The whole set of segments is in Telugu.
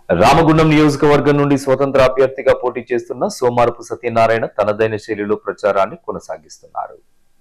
రామగుండం నియోజకవర్గం నుండి స్వతంత్ర అభ్యర్థిగా పోటీ చేస్తున్న సోమారపు సత్యనారాయణ తనదైన శైలిలో ప్రచారాన్ని కొనసాగిస్తున్నారు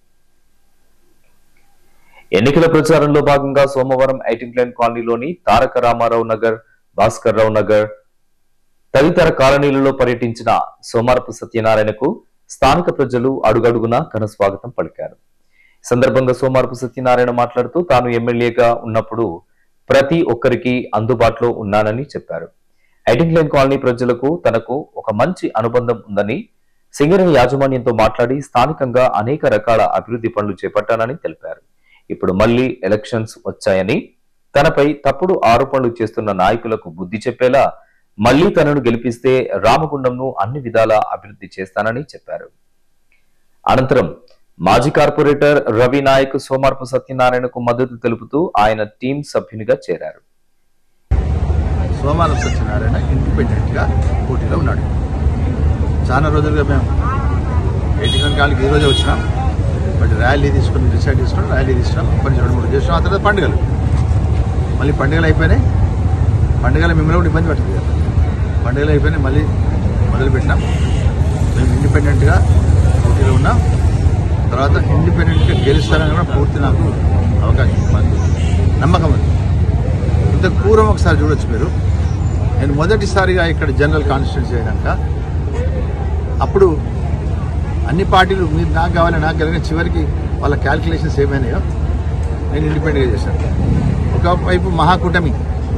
ఎన్నికల ప్రచారంలో భాగంగా సోమవారం ఐటింగ్ లైన్ కాలనీలోని తారక రామారావు నగర్ భాస్కర్ రావు నగర్ తదితర కాలనీలలో పర్యటించిన సోమారపు సత్యనారాయణకు స్థానిక ప్రజలు అడుగడుగునా ఘన స్వాగతం పలికారు ఈ సందర్భంగా సోమారపు సత్యనారాయణ మాట్లాడుతూ తాను ఎమ్మెల్యేగా ఉన్నప్పుడు ప్రతి ఒక్కరికి అందుబాటులో ఉన్నానని చెప్పారు ఐటింగ్ లైన్ కాలనీ ప్రజలకు తనకు ఒక మంచి అనుబంధం ఉందని సింగరేణి యాజమాన్యంతో మాట్లాడి స్థానికంగా అనేక రకాల అభివృద్ధి పనులు చేపట్టానని తెలిపారు ఇప్పుడు మళ్లీ ఎలక్షన్స్ వచ్చాయని తనపై తప్పుడు ఆరోపణలు చేస్తున్న నాయకులకు బుద్ధి చెప్పేలా మళ్లీ తనను గెలిపిస్తే రామగుండంను అన్ని విధాలా అభివృద్ధి చేస్తానని చెప్పారు అనంతరం మాజీ కార్పొరేటర్ రవి నాయక్ సోమార్పు సత్యనారాయణకు మద్దతు తెలుపుతూ ఆయన టీం సభ్యునిగా చేరారు సోమాల సత్యనారాయణ ఇండిపెండెంట్గా పోటీలో ఉన్నాడు చాలా రోజులుగా మేము ఎయిటీన్ కాలకి ఈ రోజే వచ్చినాం బట్ ర్యాలీ తీసుకుని డిసైడ్ తీసుకుని ర్యాలీ తీసుకున్నాం కొన్ని రెండు మూడు చేసినాం ఆ తర్వాత పండుగలు మళ్ళీ పండుగలు అయిపోయినాయి పండుగలు మిమ్మల్ని కూడా ఇబ్బంది పెట్టదు కదా పండుగలు అయిపోయినాయి మళ్ళీ మొదలుపెట్టినాం మేము ఇండిపెండెంట్గా పోటీలో ఉన్నాం తర్వాత ఇండిపెండెంట్గా గెలుస్తారని కూడా పూర్తి నాకు అవకాశం మాకు నమ్మకం ఉంది ఇంతకు పూర్వం ఒకసారి చూడొచ్చు మీరు నేను మొదటిసారిగా ఇక్కడ జనరల్ కాన్స్టిట్యూన్సీ అయినాక అప్పుడు అన్ని పార్టీలు మీరు నాకు కావాలి నాకు కలిగిన చివరికి వాళ్ళ క్యాల్కులేషన్స్ ఏమైనాయో నేను ఇండిపెండెంట్గా చేశాను ఒకవైపు మహాకూటమి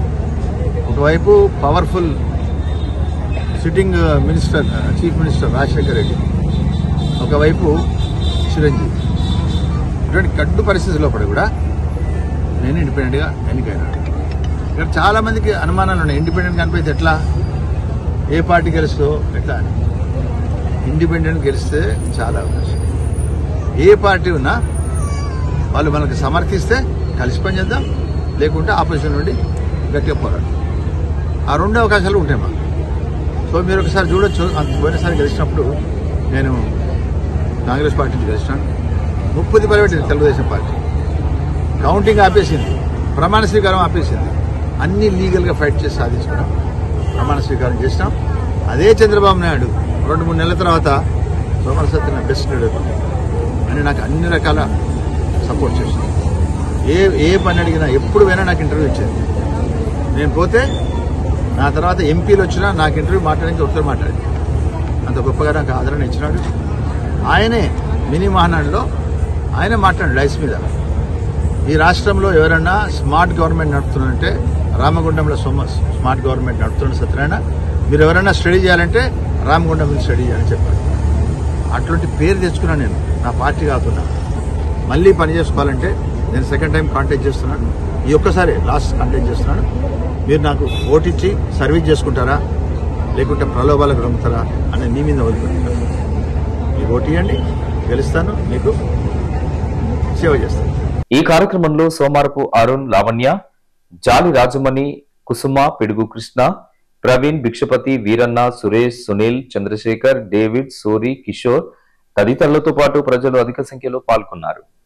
ఒకవైపు powerful sitting minister chief minister Rajasekhar Reddy ఒకవైపు చిరంజీవి ఇటువంటి కడ్డు పరిస్థితి లోపల కూడా నేను ఇండిపెండెంట్గా ఎన్నికైనాను ఇక్కడ చాలా మందికి అనుమానాలు ఉన్నాయి ఇండిపెండెంట్ కనిపిస్తే ఎట్లా ఏ పార్టీ గెలుస్తో ఎట్లా అని ఇండిపెండెంట్ గెలిస్తే చాలా అవకాశం ఏ పార్టీ ఉన్నా వాళ్ళు మనకు సమర్థిస్తే కలిసి పనిచేద్దాం లేకుంటే ఆపోజిషన్ నుండి గట్టిగా పోరాడు ఆ రెండు అవకాశాలు ఉంటాయి మాకు సో మీరు ఒకసారి చూడొచ్చు అంత పోయినసారి గెలిచినప్పుడు నేను కాంగ్రెస్ పార్టీ నుంచి గెలిచినాను ముప్పది పర్యటన తెలుగుదేశం పార్టీ కౌంటింగ్ ఆపేసింది ప్రమాణ స్వీకారం ఆపేసింది అన్ని లీగల్గా ఫైట్ చేసి సాధించుకున్నాం ప్రమాణ స్వీకారం చేసినాం అదే చంద్రబాబు నాయుడు రెండు మూడు నెలల తర్వాత సోమర సత్యన బెస్ట్ లీడర్ అని నాకు అన్ని రకాల సపోర్ట్ చేసింది ఏ ఏ పని అడిగినా ఎప్పుడు పోయినా నాకు ఇంటర్వ్యూ ఇచ్చేది నేను పోతే నా తర్వాత ఎంపీలు వచ్చినా నాకు ఇంటర్వ్యూ మాట్లాడానికి ఒకసారి మాట్లాడి అంత గొప్పగా నాకు ఆదరణ ఇచ్చినాడు ఆయనే మినీ మహానాడులో ఆయన మాట్లాడు లైస్ మీద ఈ రాష్ట్రంలో ఎవరైనా స్మార్ట్ గవర్నమెంట్ నడుపుతున్నారంటే రామగుండంలో సొమ్మ స్మార్ట్ గవర్నమెంట్ నడుపుతున్న సత్యనారాయణ మీరు ఎవరైనా స్టడీ చేయాలంటే రామగుండం మీద స్టడీ చేయాలని చెప్పారు అటువంటి పేరు తెచ్చుకున్నాను నేను నా పార్టీ కాకుండా మళ్ళీ పని చేసుకోవాలంటే నేను సెకండ్ టైం కాంటాక్ట్ చేస్తున్నాను ఈ ఒక్కసారి లాస్ట్ కాంటాక్ట్ చేస్తున్నాను మీరు నాకు ఓటిచ్చి సర్వీస్ చేసుకుంటారా లేకుంటే ప్రలోభాలకు నమ్ముతారా అనేది మీ మీద వదిలిపెట్టుకుంటాను మీరు ఓటు ఇవ్వండి గెలుస్తాను మీకు సేవ చేస్తాను ఈ కార్యక్రమంలో సోమారపు అరుణ్ లావణ్య జాలి రాజమణి కుసుమ పిడుగు కృష్ణ ప్రవీణ్ భిక్షపతి వీరన్న సురేష్ సునీల్ చంద్రశేఖర్ డేవిడ్ సూరి కిషోర్ తదితరులతో పాటు ప్రజలు అధిక సంఖ్యలో పాల్గొన్నారు